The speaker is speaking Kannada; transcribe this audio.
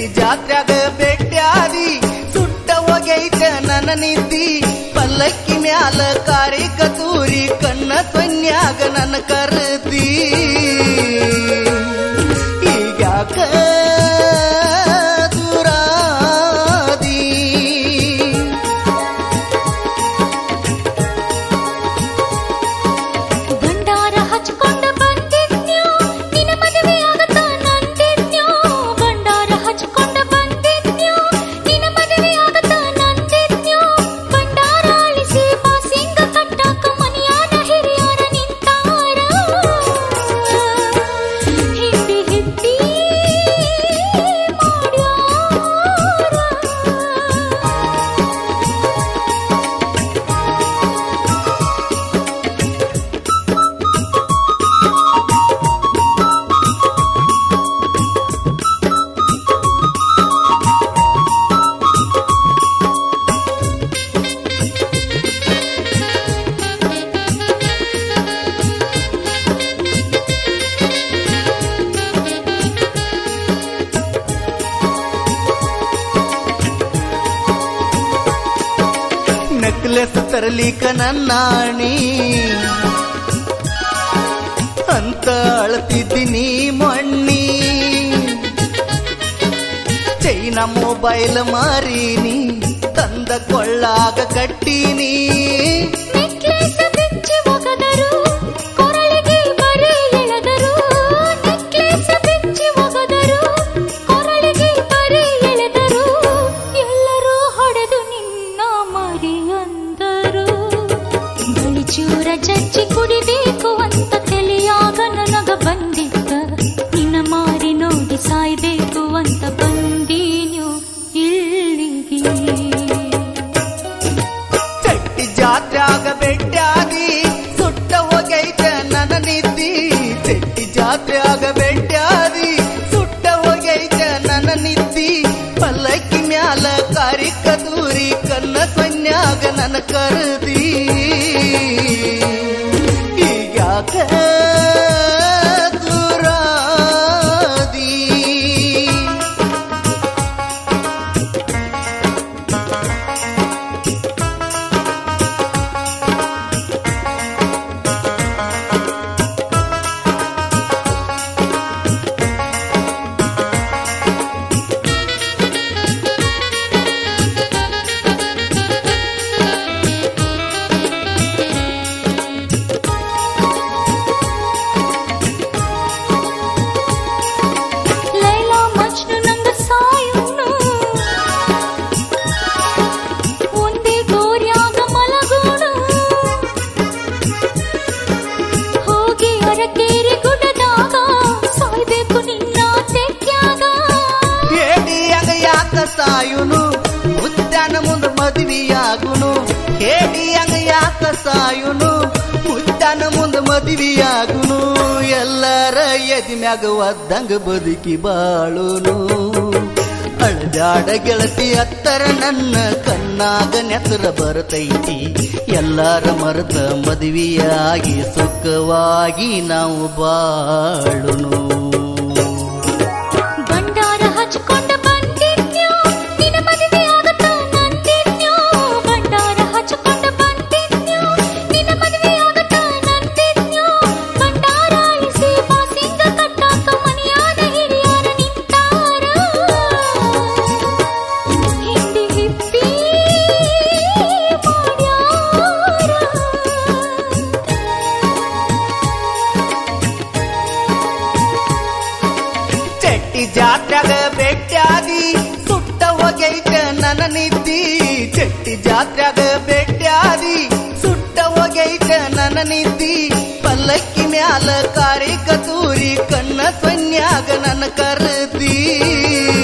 ಚಟ್ಟಿ ಜಾತ್ರ್ಯಾಗ ಭೇಟ್ಯಾದಿ ಸುಟ್ಟ ಒಗೈತ ನನ್ನ ನಿದ್ದಿ ಪಲ್ಲಕ್ಕಿ ಮ್ಯಾಲ ಕಾರಿ ಕತೂರಿ ಕಣ್ಣ ಸೊನ್ಯಾಗ ನನ್ನ ಕರದಿ ಈಗ್ಯಾಕ ದೂರಾದಿ ಭಂಡಾರ ಹಚ್ಕೊಂಡ ಬಂದಿದ್ನ್ಯೋ ನಿನ್ನ ಮದುವೆ ಆಗತ್ತ ನಂದಿದ್ನ್ಯೋ ಭಂಡಾರ ಹಚ್ಕೊಂಡ ಬಂದಿದ್ನ್ಯೋ ನಿನ್ನ ಮದುವೆ ಆಗತ್ತ ನಂದಿದ್ನ್ಯೋ ಭಂಡಾರ ಅಳಿಸಿ ಬಾಸಿಂಗ ಕಟ್ಟಾಕ ಮನೆಯಾನ ಹಿರಿಯರ ನಿಂತಾರ ಹಿಂದಿ ಹಿಂದಿ ಮಾಡ್ಯಾರ ನೆಕ್ಲೆಸ್ ತರಲಿಕ ನನ್ನಾಣಿ ಅಂತ ಅಳ್ತಿದ್ದೀನಿ ಮಣ್ಣಿ ಚೈನಾ ಮೊಬೈಲ್ ಮಾರೀನಿ ತಂದ ಕೊಳ್ಳಾಗ ಕಟ್ಟೀನಿ ನೆಕ್ಲೆಸ್ ಬಿಚ್ಚಿ ಒಗದರು ಕೊರಳಿಗೆ ಬರೆ ಎಳೆದರು ನೆಕ್ಲೆಸ್ ಬಿಚ್ಚಿ ಒಗದರು ಕೊರಳಿಗೆ ಬರೆ ಎಳೆದರು ಎಲ್ಲರೂ ಹೊಡೆದು ನಿನ್ನ ಮರಿ ಅಂದರು ಬಳಿಚೂರ ಜಜ್ಜಿ ಕುಡಿಬೇಕು ಅಂತ ತಿಳಿಯಾಗ ನನಗ ಬಂದಿದ್ದ ನಿನ್ನ ಮಾರಿ ನೋಡಿ ಸಾಯ್ಬೇಕು ಅಂತ ಬಂದೀನು ಇಲ್ಲಿಗೆ ಚಟ್ಟಿ ಜಾತ್ರ್ಯಾಗ ಬೆಟ್ಟಾಗಿ ಸುಟ್ಟ ಹೋಗೈತ ನನ್ನ ನಿದ್ದಿ ಚಟ್ಟಿ ಜಾತ್ರ್ಯಾಗ ಬೆಟ್ಟಾದಿ ಸುಟ್ಟ ಹೋಗೈತ ನನ್ನ ನಿದ್ದಿ ಪಲ್ಲಕ್ಕಿ ಮ್ಯಾಲ ಕಾರಿ ಕದೂರಿ ಕನ್ನ ಸೊನ್ಯಾಗ ನನ್ನ ಕರದಿ ಈಗ್ಯಾಕ ದೂರಾದಿ ಲೈಲಾ ಮಜ್ನು ನಂಗ ಸಾಯುನು ಒಂದೇ ಗೋರ್ಯಾಗ ಮಲಗೋಣ ಹೋಗಿ ಅರಕೇರಿ ಗುಡದಾಗ ಸಾಯ್ಬೇಕು ನಿನ್ನ ತೆಕ್ಯಾಗ ಹೇಡಿಯಾಗ ಯಾಕ ಸಾಯುನು ಉದ್ಯಾನ ಮುಂದ ಮದುವೆಯಾಗುನು ಹೇಡಿಯಾಗ ಯಾಕ ಸಾಯುನು ಉದ್ಯಾನ ಮುಂದ ಮದುವೆಯಾಗುನು ಎಲ್ಲರ ಎದಿ ಮ್ಯಾಗ ಒದ್ದಂಗ ಬದುಕಿ ಬಾಳುನು ಅಳದಾಡ ಗೆಳತಿ ಹತ್ತರ ನನ್ನ ಕಣ್ಣಾಗ ನೆಸರ ಬರ್ತೈತಿ ಎಲ್ಲರ ಮರೆತ ಮದುವೆಯಾಗಿ ಸುಖವಾಗಿ ನಾವು ಬಾಳುನು ಭಂಡಾರ ಹಚ್ಕೊಂಡ ಬಂದಿದ್ನ್ಯೋ ನಿನ್ನ ಮದುವೆ ಆಗತ್ತ ನಂದಿದ್ನ್ಯೋ ಭಂಡಾರ ಹಚ್ಕೊಂಡ ಬಂದಿದ್ನ್ಯೋ ನಿನ್ನ ಮದುವೆ ಆಗತ್ತ ನಂದಿದ್ನ್ಯೋ ಭಂಡಾರ ಅಳಿಸಿ ಬಾಸಿಂಗ ಕಟ್ಟಾಕ ಮನೆಯಾನ ಹಿರಿಯರ ನಿಂತಾರ ಹಿಂದಿ ಹಿಪ್ಪಿ ಮಾಡ್ಯಾರ ಚಟ್ಟಿ ಜಾತ್ರೆಗ ಭೇಟ್ಯಾದಿ ಸುಟ್ಟ ಹೋಗೈತ ನನ್ನ ನಿದ್ದಿ ಚಟ್ಟಿ ಜಾತ್ರೆಗ ಭೇಟ್ಯಾದಿ ಸುಟ್ಟ ಹೋಗೈತ ನನ್ನ ನಿದ್ದಿ ಪಲ್ಲಕ್ಕಿ ಮ್ಯಾಲ ಕಾರಿ ಕತೂರಿ ಕಣ್ಣ ಸೊನ್ಯಾಗ ನನ್ನ ಕರದಿ